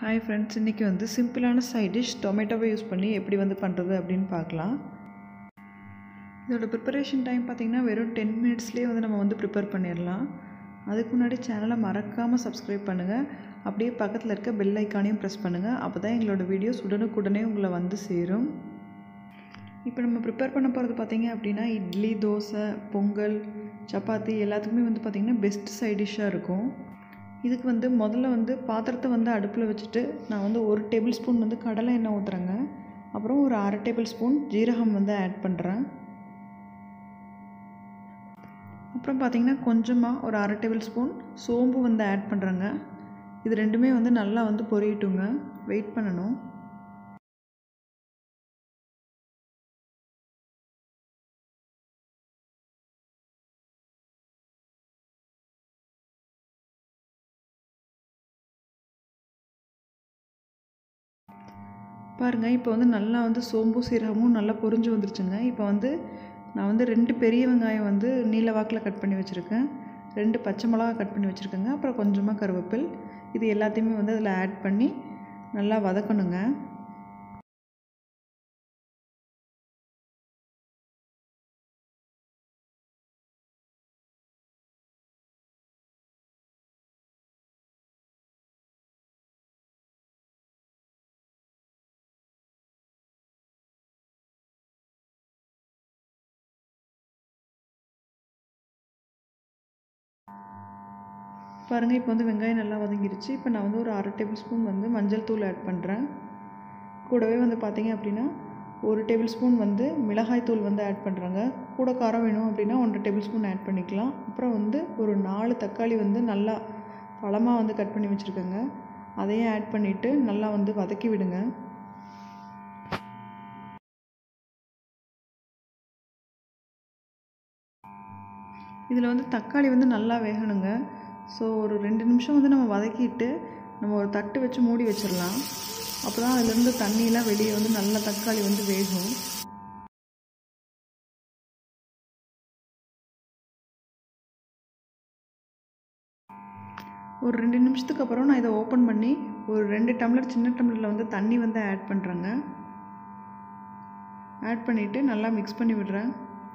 hi friends இன்றைக்கி வந்து சிம்பிளான சைட் டிஷ் டொமேட்டோவை யூஸ் பண்ணி எப்படி வந்து பண்ணுறது அப்படின்னு பார்க்கலாம் இதோட ப்ரிப்பரேஷன் டைம் பார்த்திங்கன்னா வெறும் டென் மினிட்ஸ்லேயே வந்து நம்ம வந்து ப்ரிப்பேர் பண்ணிடலாம் அதுக்கு முன்னாடி சேனலை மறக்காமல் சப்ஸ்கிரைப் பண்ணுங்கள் அப்படியே பக்கத்தில் இருக்க பெல் ஐக்கானையும் ப்ரெஸ் பண்ணுங்கள் அப்போ தான் எங்களோட வீடியோஸ் உடனுக்குடனே உங்களை வந்து சேரும் இப்போ நம்ம ப்ரிப்பேர் பண்ண போகிறது பார்த்திங்க அப்படின்னா இட்லி தோசை பொங்கல் சப்பாத்தி எல்லாத்துக்குமே வந்து பார்த்திங்கன்னா பெஸ்ட் சைட் டிஷ்ஷாக இருக்கும் இதுக்கு வந்து முதல்ல வந்து பாத்திரத்தை வந்து அடுப்பில் வச்சுட்டு நான் வந்து ஒரு டேபிள் ஸ்பூன் வந்து கடலை எண்ணெய் ஊற்றுறேங்க அப்புறம் ஒரு அரை டேபிள் ஸ்பூன் ஜீரகம் வந்து ஆட் பண்ணுறேன் அப்புறம் பார்த்திங்கன்னா கொஞ்சமாக ஒரு அரை டேபிள் ஸ்பூன் சோம்பு வந்து ஆட் பண்ணுறேங்க இது ரெண்டுமே வந்து நல்லா வந்து பொரியட்டுங்க வெயிட் பண்ணணும் பாருங்கள் இப்போ வந்து நல்லா வந்து சோம்பு சீரகமும் நல்லா பொரிஞ்சு வந்துருச்சுங்க இப்போ வந்து நான் வந்து ரெண்டு பெரிய வெங்காயம் வந்து நீல வாக்கில் கட் பண்ணி வச்சுருக்கேன் ரெண்டு பச்சை மிளகா கட் பண்ணி வச்சுருக்கேங்க அப்புறம் கொஞ்சமாக கருவேப்பில் இது எல்லாத்தையுமே வந்து அதில் ஆட் பண்ணி நல்லா வதக்கணுங்க பாருங்கள் இப்போ வந்து வெங்காயம் நல்லா வதங்கிருச்சு இப்போ நான் வந்து ஒரு அரை டேபிள் ஸ்பூன் வந்து மஞ்சள் தூள் ஆட் பண்ணுறேன் கூடவே வந்து பார்த்திங்க அப்படின்னா ஒரு டேபிள் ஸ்பூன் வந்து மிளகாய் தூள் வந்து ஆட் பண்ணுறாங்க கூட காரம் வேணும் அப்படின்னா ஒன்றரை டேபிள் ஸ்பூன் ஆட் பண்ணிக்கலாம் அப்புறம் வந்து ஒரு நாலு தக்காளி வந்து நல்லா பழமாக வந்து கட் பண்ணி வச்சுருக்கேங்க அதையும் ஆட் பண்ணிவிட்டு நல்லா வந்து வதக்கி விடுங்க இதில் வந்து தக்காளி வந்து நல்லா வேகணுங்க ஸோ ஒரு ரெண்டு நிமிஷம் வந்து நம்ம வதக்கிட்டு நம்ம ஒரு தட்டு வச்சு மூடி வச்சிடலாம் அப்போ தான் அதுலேருந்து தண்ணியெலாம் வெளியே வந்து நல்லா தக்காளி வந்து வேகும் ஒரு ரெண்டு நிமிஷத்துக்கு அப்புறம் நான் இதை ஓப்பன் பண்ணி ஒரு ரெண்டு டம்ளர் சின்ன டம்ளரில் வந்து தண்ணி வந்து ஆட் பண்ணுறேங்க ஆட் பண்ணிவிட்டு நல்லா மிக்ஸ் பண்ணி விடுறேன்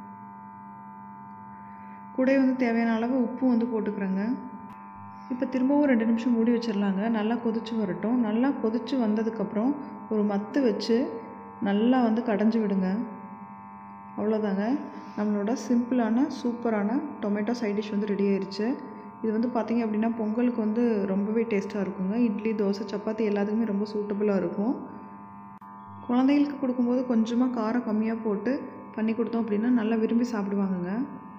கூட வந்து தேவையான அளவு உப்பு வந்து போட்டுக்கிறேங்க இப்போ திரும்பவும் ரெண்டு நிமிஷம் மூடி வச்சிடலாங்க நல்லா கொதிச்சு வரட்டும் நல்லா கொதிச்சு வந்ததுக்கப்புறம் ஒரு மத்து வச்சு நல்லா வந்து கடைஞ்சி விடுங்க அவ்வளோதாங்க நம்மளோட சிம்பிளான சூப்பரான டொமேட்டோ சைட் டிஷ் வந்து ரெடி ஆயிடுச்சு இது வந்து பார்த்திங்க அப்படின்னா பொங்கலுக்கு வந்து ரொம்பவே டேஸ்ட்டாக இருக்குங்க இட்லி தோசை சப்பாத்தி எல்லாத்துக்குமே ரொம்ப சூட்டபுளாக இருக்கும் குழந்தைகளுக்கு கொடுக்கும்போது கொஞ்சமாக காரம் கம்மியாக போட்டு பண்ணி கொடுத்தோம் அப்படின்னா நல்லா விரும்பி சாப்பிடுவாங்கங்க